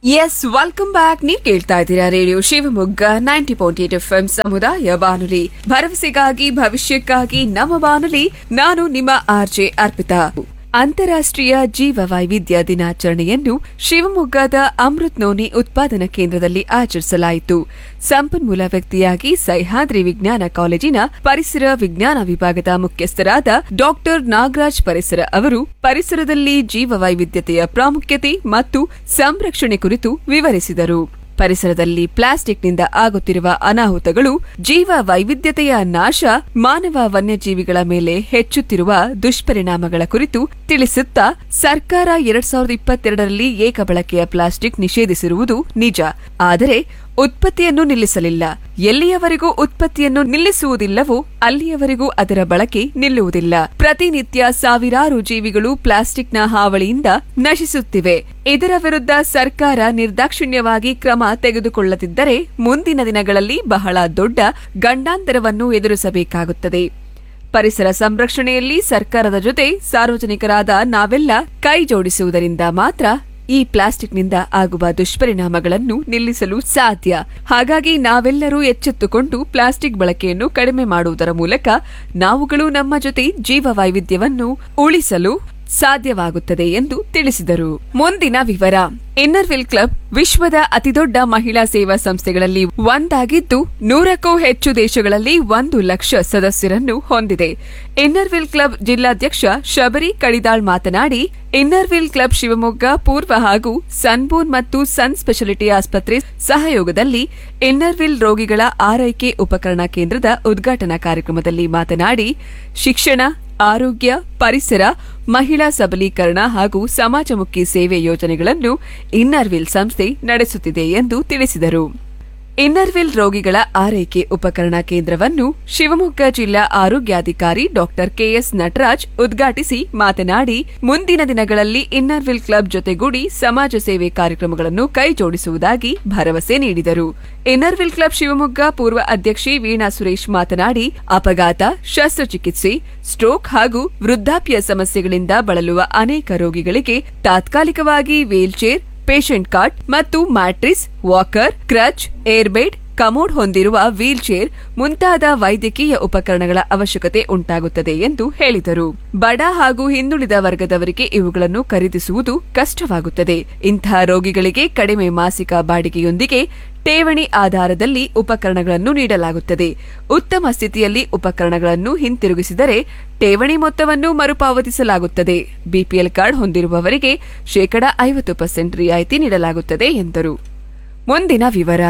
S welcome back ನೀವು ಕೇಳ್ತಾ ಇದ್ದೀರಾ radio Shivamogga ninety point eight F M ಸಮುದಾಯ ಬಾನುಲಿ ಭರವಸೆಗಾಗಿ ಭವಿಷ್ಯಕ್ಕಾಗಿ ನಮ್ಮ ಬಾನುಲಿ ನಾನು ನಿಮ್ಮ ಆರ್ಜೆ ಅರ್ಪಿತಾ ಅಂತಾರಾಷ್ಟ್ರೀಯ ಜೀವ ವೈವಿಧ್ಯ ದಿನಾಚರಣೆಯನ್ನು ಶಿವಮೊಗ್ಗದ ಅಮೃತ್ ನೋನಿ ಉತ್ಪಾದನಾ ಕೇಂದ್ರದಲ್ಲಿ ಆಚರಿಸಲಾಯಿತು ಸಂಪನ್ಮೂಲ ವ್ಯಕ್ತಿಯಾಗಿ ಸಹ್ಯಾದ್ರಿ ವಿಜ್ಞಾನ ಕಾಲೇಜಿನ ಪರಿಸರ ವಿಜ್ಞಾನ ವಿಭಾಗದ ಮುಖ್ಯಸ್ಥರಾದ ಡಾಕ್ಟರ್ ನಾಗರಾಜ್ ಪರಿಸರ ಅವರು ಪರಿಸರದಲ್ಲಿ ಜೀವ ವೈವಿಧ್ಯತೆಯ ಪ್ರಾಮುಖ್ಯತೆ ಮತ್ತು ಸಂರಕ್ಷಣೆ ಕುರಿತು ವಿವರಿಸಿದರು ಪರಿಸರದಲ್ಲಿ ಪ್ಲಾಸ್ಟಿಕ್ನಿಂದ ಆಗುತ್ತಿರುವ ಅನಾಹುತಗಳು ಜೀವ ವೈವಿಧ್ಯತೆಯ ನಾಶ ಮಾನವ ವನ್ಯಜೀವಿಗಳ ಮೇಲೆ ಹೆಚ್ಚುತ್ತಿರುವ ದುಷ್ಪರಿಣಾಮಗಳ ಕುರಿತು ತಿಳಿಸುತ್ತಾ ಸರ್ಕಾರ ಎರಡ್ ಸಾವಿರದ ಇಪ್ಪತ್ತೆರಡರಲ್ಲಿ ಏಕಬಳಕೆಯ ಪ್ಲಾಸ್ಟಿಕ್ ನಿಷೇಧಿಸಿರುವುದು ನಿಜ ಆದರೆ ಉತ್ಪತ್ತಿಯನ್ನು ನಿಲ್ಲಿಸಲಿಲ್ಲ ಎಲ್ಲಿಯವರೆಗೂ ಉತ್ಪತ್ತಿಯನ್ನು ನಿಲ್ಲಿಸುವುದಿಲ್ಲವೋ ಅಲ್ಲಿಯವರೆಗೂ ಅದರ ಬಳಕೆ ನಿಲ್ಲುವುದಿಲ್ಲ ಪ್ರತಿನಿತ್ಯ ಸಾವಿರಾರು ಜೀವಿಗಳು ಪ್ಲಾಸ್ಟಿಕ್ನ ಹಾವಳಿಯಿಂದ ನಶಿಸುತ್ತಿವೆ ಇದರ ವಿರುದ್ಧ ಸರ್ಕಾರ ನಿರ್ದಾಕ್ಷಿಣ್ಯವಾಗಿ ಕ್ರಮ ತೆಗೆದುಕೊಳ್ಳದಿದ್ದರೆ ಮುಂದಿನ ದಿನಗಳಲ್ಲಿ ಬಹಳ ದೊಡ್ಡ ಗಂಡಾಂತರವನ್ನು ಎದುರಿಸಬೇಕಾಗುತ್ತದೆ ಪರಿಸರ ಸಂರಕ್ಷಣೆಯಲ್ಲಿ ಸರ್ಕಾರದ ಜೊತೆ ಸಾರ್ವಜನಿಕರಾದ ನಾವೆಲ್ಲ ಕೈ ಜೋಡಿಸುವುದರಿಂದ ಮಾತ್ರ ಈ ಪ್ಲಾಸ್ಟಿಕ್ನಿಂದ ಆಗುವ ದುಷ್ಪರಿಣಾಮಗಳನ್ನು ನಿಲ್ಲಿಸಲು ಸಾಧ್ಯ ಹಾಗಾಗಿ ನಾವೆಲ್ಲರೂ ಎಚ್ಚೆತ್ತುಕೊಂಡು ಪ್ಲಾಸ್ಟಿಕ್ ಬಳಕೆಯನ್ನು ಕಡಿಮೆ ಮಾಡುವುದರ ಮೂಲಕ ನಾವುಗಳು ನಮ್ಮ ಜೊತೆ ಜೀವ ವೈವಿಧ್ಯವನ್ನು ಉಳಿಸಲು ಸಾಧ್ಯವಾಗುತ್ತದೆ ಎಂದು ತಿಳಿಸಿದರು ಮುಂದಿನ ವಿವರ ಇನ್ನರ್ವಿಲ್ ಕ್ಲಬ್ ವಿಶ್ವದ ಅತಿದೊಡ್ಡ ಮಹಿಳಾ ಸೇವಾ ಸಂಸ್ಥೆಗಳಲ್ಲಿ ಒಂದಾಗಿದ್ದು ನೂರಕ್ಕೂ ಹೆಚ್ಚು ದೇಶಗಳಲ್ಲಿ ಒಂದು ಲಕ್ಷ ಸದಸ್ಯರನ್ನು ಹೊಂದಿದೆ ಇನ್ನರ್ವಿಲ್ ಕ್ಲಬ್ ಜಿಲ್ಲಾಧ್ಯಕ್ಷ ಶಬರಿ ಕಡಿದಾಳ್ ಮಾತನಾಡಿ ಇನ್ನರ್ವಿಲ್ ಕ್ಲಬ್ ಶಿವಮೊಗ್ಗ ಪೂರ್ವ ಹಾಗೂ ಸನ್ಬೂನ್ ಮತ್ತು ಸನ್ ಸ್ಪೆಷಾಲಿಟಿ ಆಸ್ಪತ್ರೆ ಸಹಯೋಗದಲ್ಲಿ ಇನ್ನರ್ವಿಲ್ ರೋಗಿಗಳ ಆರೈಕೆ ಉಪಕರಣ ಕೇಂದ್ರದ ಉದ್ಘಾಟನಾ ಕಾರ್ಯಕ್ರಮದಲ್ಲಿ ಮಾತನಾಡಿ ಶಿಕ್ಷಣ ಆರೋಗ್ಯ ಪರಿಸರ ಮಹಿಳಾ ಸಬಲೀಕರಣ ಹಾಗೂ ಸಮಾಜಮುಖಿ ಸೇವೆ ಯೋಜನೆಗಳನ್ನು ಇನ್ನರ್ವಿಲ್ ಸಂಸ್ಥೆ ನಡೆಸುತ್ತಿದೆ ಎಂದು ತಿಳಿಸಿದರು ಇನ್ನರ್ವಿಲ್ ರೋಗಿಗಳ ಆರೈಕೆ ಉಪಕರಣ ಕೇಂದ್ರವನ್ನು ಶಿವಮೊಗ್ಗ ಜಿಲ್ಲಾ ಆರೋಗ್ಯಾಧಿಕಾರಿ ಡಾಕ್ಟರ್ ಕೆಎಸ್ ನಟರಾಜ್ ಉದ್ಘಾಟಿಸಿ ಮಾತನಾಡಿ ಮುಂದಿನ ದಿನಗಳಲ್ಲಿ ಇನ್ನರ್ವಿಲ್ ಕ್ಲಬ್ ಜೊತೆಗೂಡಿ ಸಮಾಜ ಸೇವೆ ಕಾರ್ಯಕ್ರಮಗಳನ್ನು ಕೈಜೋಡಿಸುವುದಾಗಿ ಭರವಸೆ ನೀಡಿದರು ಇನ್ನರ್ವಿಲ್ ಕ್ಲಬ್ ಶಿವಮೊಗ್ಗ ಪೂರ್ವ ಅಧ್ಯಕ್ಷೆ ವೀಣಾ ಸುರೇಶ್ ಮಾತನಾಡಿ ಅಪಘಾತ ಶಸ್ತ್ರಚಿಕಿತ್ಸೆ ಸ್ಟ್ರೋಕ್ ಹಾಗೂ ವೃದ್ಧಾಪ್ಯ ಸಮಸ್ಯೆಗಳಿಂದ ಬಳಲುವ ಅನೇಕ ರೋಗಿಗಳಿಗೆ ತಾತ್ಕಾಲಿಕವಾಗಿ ವೀಲ್ಚೇರ್ ಪೇಷಂಟ್ ಕಾರ್ಡ್ ಮತ್ತು mattress walker crutch airbed commode ಹೊಂದಿರುವ ವೀಲ್ಚೇರ್ ಮುಂತಾದ ವೈದ್ಯಕೀಯ ಉಪಕರಣಗಳ ಅವಶ್ಯಕತೆ ಉಂಟಾಗುತ್ತದೆ ಎಂದು ಹೇಳಿದರು ಬಡ ಹಾಗೂ ಹಿಂದುಳಿದ ವರ್ಗದವರಿಗೆ ಇವುಗಳನ್ನು ಖರೀದಿಸುವುದು ಕಷ್ಟವಾಗುತ್ತದೆ ಇಂತಹ ರೋಗಿಗಳಿಗೆ ಕಡಿಮೆ ಮಾಸಿಕ ಬಾಡಿಗೆಯೊಂದಿಗೆ ಠೇವಣಿ ಆಧಾರದಲ್ಲಿ ಉಪಕರಣಗಳನ್ನು ನೀಡಲಾಗುತ್ತದೆ ಉತ್ತಮ ಸ್ಥಿತಿಯಲ್ಲಿ ಉಪಕರಣಗಳನ್ನು ಹಿಂತಿರುಗಿಸಿದರೆ ಠೇವಣಿ ಮೊತ್ತವನ್ನು ಮರುಪಾವತಿಸಲಾಗುತ್ತದೆ ಬಿಪಿಎಲ್ ಕಾರ್ಡ್ ಹೊಂದಿರುವವರಿಗೆ ಶೇಕಡಾ ಐವತ್ತು ಪರ್ಸೆಂಟ್ ರಿಯಾಯಿತಿ ನೀಡಲಾಗುತ್ತದೆ ಎಂದರು ಮುಂದಿನ ವಿವರ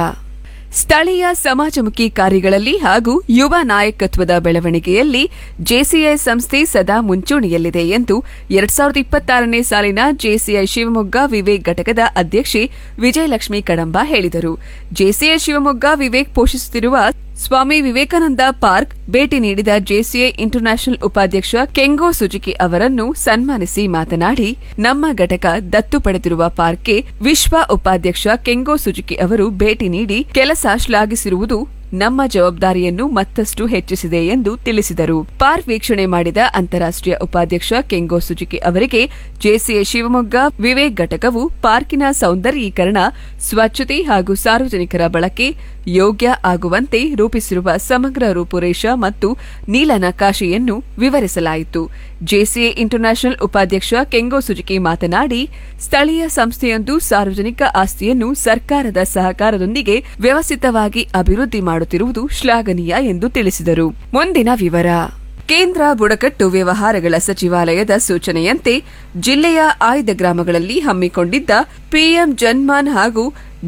ಸ್ಥಳೀಯ ಸಮಾಜಮುಖಿ ಕಾರ್ಯಗಳಲ್ಲಿ ಹಾಗೂ ಯುವ ನಾಯಕತ್ವದ ಬೆಳವಣಿಗೆಯಲ್ಲಿ ಜೆಸಿಐ ಸಂಸ್ಥೆ ಸದಾ ಮುಂಚೂಣಿಯಲ್ಲಿದೆ ಎಂದು ಎರಡ್ ಸಾವಿರದ ಇಪ್ಪತ್ತಾರನೇ ಸಾಲಿನ ಜೆಸಿಐ ಶಿವಮೊಗ್ಗ ವಿವೇಕ್ ಘಟಕದ ಅಧ್ಯಕ್ಷೆ ವಿಜಯಲಕ್ಷ್ಮಿ ಕಡಂಬ ಹೇಳಿದರು ಜೆಸಿಐ ಶಿವಮೊಗ್ಗ ವಿವೇಕ್ ಪೋಷಿಸುತ್ತಿರುವ ಸ್ವಾಮಿ ವಿವೇಕಾನಂದ ಪಾರ್ಕ್ ಭೇಟಿ ನೀಡಿದ ಜೆಸಿಐ ಇಂಟರ್ನ್ಯಾಷನಲ್ ಉಪಾಧ್ಯಕ್ಷ ಕೆಂಗೋ ಸುಜುಕಿ ಅವರನ್ನು ಸನ್ಮಾನಿಸಿ ಮಾತನಾಡಿ ನಮ್ಮ ಘಟಕ ದತ್ತು ಪಡೆದಿರುವ ಪಾರ್ಕ್ಗೆ ವಿಶ್ವ ಉಪಾಧ್ಯಕ್ಷ ಕೆಂಗೋ ಸುಜುಕಿ ಅವರು ಭೇಟಿ ನೀಡಿ ಕೆಲಸ ಶ್ಲಾಘಿಸಿರುವುದು ನಮ್ಮ ಜವಾಬ್ದಾರಿಯನ್ನು ಮತ್ತಷ್ಟು ಹೆಚ್ಚಿಸಿದೆ ಎಂದು ತಿಳಿಸಿದರು ಪಾರ್ಕ್ ವೀಕ್ಷಣೆ ಮಾಡಿದ ಅಂತಾರಾಷ್ಟ್ರೀಯ ಉಪಾಧ್ಯಕ್ಷ ಕೆಂಗೋ ಸುಜುಕಿ ಅವರಿಗೆ ಜೆಸಿಎ ಶಿವಮೊಗ್ಗ ವಿವೇಕ್ ಘಟಕವು ಪಾರ್ಕಿನ ಸೌಂದರ್ಯೀಕರಣ ಸ್ವಚ್ಛತೆ ಹಾಗೂ ಸಾರ್ವಜನಿಕರ ಬಳಕೆ ಯೋಗ್ಯ ಆಗುವಂತೆ ರೂಪಿಸಿರುವ ಸಮಗ್ರ ರೂಪುರೇಷ ಮತ್ತು ನೀಲನಕಾಶೆಯನ್ನು ವಿವರಿಸಲಾಯಿತು ಜೆಸಿಎ ಇಂಟರ್ನ್ಯಾಷನಲ್ ಉಪಾಧ್ಯಕ್ಷ ಕೆಂಗೋ ಸುಜುಕಿ ಮಾತನಾಡಿ ಸ್ಥಳೀಯ ಸಂಸ್ಥೆಯೊಂದು ಸಾರ್ವಜನಿಕ ಆಸ್ತಿಯನ್ನು ಸರ್ಕಾರದ ಸಹಕಾರದೊಂದಿಗೆ ವ್ಯವಸ್ಥಿತವಾಗಿ ಅಭಿವೃದ್ಧಿ ಮಾಡುತ್ತಿರುವುದು ಶ್ಲಾಘನೀಯ ಎಂದು ತಿಳಿಸಿದರು ಮುಂದಿನ ವಿವರ ಕೇಂದ್ರ ಬುಡಕಟ್ಟು ವ್ಯವಹಾರಗಳ ಸಚಿವಾಲಯದ ಸೂಚನೆಯಂತೆ ಜಿಲ್ಲೆಯ ಆಯ್ದ ಗ್ರಾಮಗಳಲ್ಲಿ ಹಮ್ಮಿಕೊಂಡಿದ್ದ ಪಿಎಂ ಜನ್ಮಾನ್ ಹಾಗೂ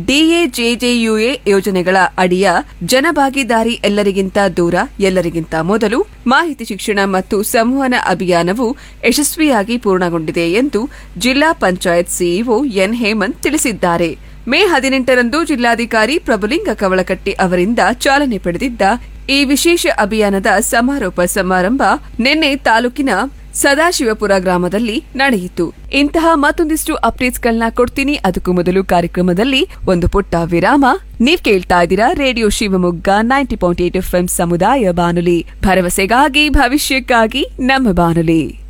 ಡಿಎಜೆಜೆಯುಎ ಯೋಜನೆಗಳ ಅಡಿಯ ಜನಭಾಗಿದಾರಿ ಎಲ್ಲರಿಗಿಂತ ದೂರ ಎಲ್ಲರಿಗಿಂತ ಮೊದಲು ಮಾಹಿತಿ ಶಿಕ್ಷಣ ಮತ್ತು ಸಂವಹನ ಅಭಿಯಾನವು ಯಶಸ್ವಿಯಾಗಿ ಪೂರ್ಣಗೊಂಡಿದೆ ಎಂದು ಜಿಲ್ಲಾ ಪಂಚಾಯತ್ ಸಿಇಒ ಎನ್ ಹೇಮಂತ್ ತಿಳಿಸಿದ್ದಾರೆ ಮೇ ಹದಿನೆಂಟರಂದು ಜಿಲ್ಲಾಧಿಕಾರಿ ಪ್ರಭುಲಿಂಗ ಕವಳಕಟ್ಟಿ ಅವರಿಂದ ಚಾಲನೆ ಪಡೆದಿದ್ದ ಈ ವಿಶೇಷ ಅಭಿಯಾನದ ಸಮಾರೋಪ ಸಮಾರಂಭ ನಿನ್ನೆ ತಾಲೂಕಿನ ಸದಾಶಿವಪುರ ಗ್ರಾಮದಲ್ಲಿ ನಡೆಯಿತು ಇಂತಹ ಮತ್ತೊಂದಿಷ್ಟು ಅಪ್ಡೇಟ್ಸ್ಗಳನ್ನ ಕೊಡ್ತೀನಿ ಅದಕ್ಕೂ ಮೊದಲು ಕಾರ್ಯಕ್ರಮದಲ್ಲಿ ಒಂದು ಪುಟ್ಟ ವಿರಾಮ ನೀವ್ ಕೇಳ್ತಾ ಇದ್ದೀರಾ radio Shivamogga ninety point eight F ಸಮುದಾಯ ಬಾನುಲಿ ಭರವಸೆಗಾಗಿ ಭವಿಷ್ಯಕ್ಕಾಗಿ ನಮ್ಮ ಬಾನುಲಿ